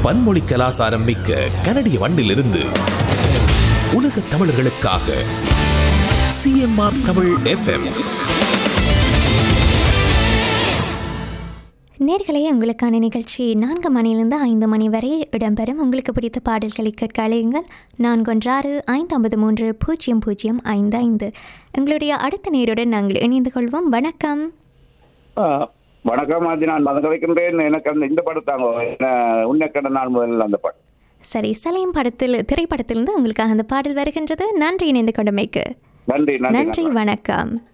பன்மொழி கலாசாரம் மிக்க கனடிய மண்ணிலிருந்து உலக தமிழர்களுக்காக சிஎம்ஆர் தமிழ் எஃப்எம் நேர்களே உங்களுக்கான நிகழ்ச்சி நான்கு மணியிலிருந்து ஐந்து மணி வரை இடம்பெறும் உங்களுக்கு பிடித்த பாடல்களை கேட்க அழையுங்கள் நான்கு ஒன்று ஆறு ஐந்து ஐம்பது மூன்று பூஜ்ஜியம் பூஜ்ஜியம் ஐந்து ஐந்து எங்களுடைய அடுத்த நேருடன் நாங்கள் இணைந்து கொள்வோம் வணக்கம் ஆ, வணக்கம் அது நான் மதங்க வைக்கின்றேன் எனக்கு அந்த இந்த படம் தாங்க என்ன உன்னக்கட நாள் முதல்ல அந்த படம் சரி சலையும் படத்தில் திரைப்படத்திலிருந்து உங்களுக்காக அந்த பாடல் வருகின்றது நன்றி இணைந்து கொண்டமைக்கு நன்றி நன்றி நன்றி வணக்கம்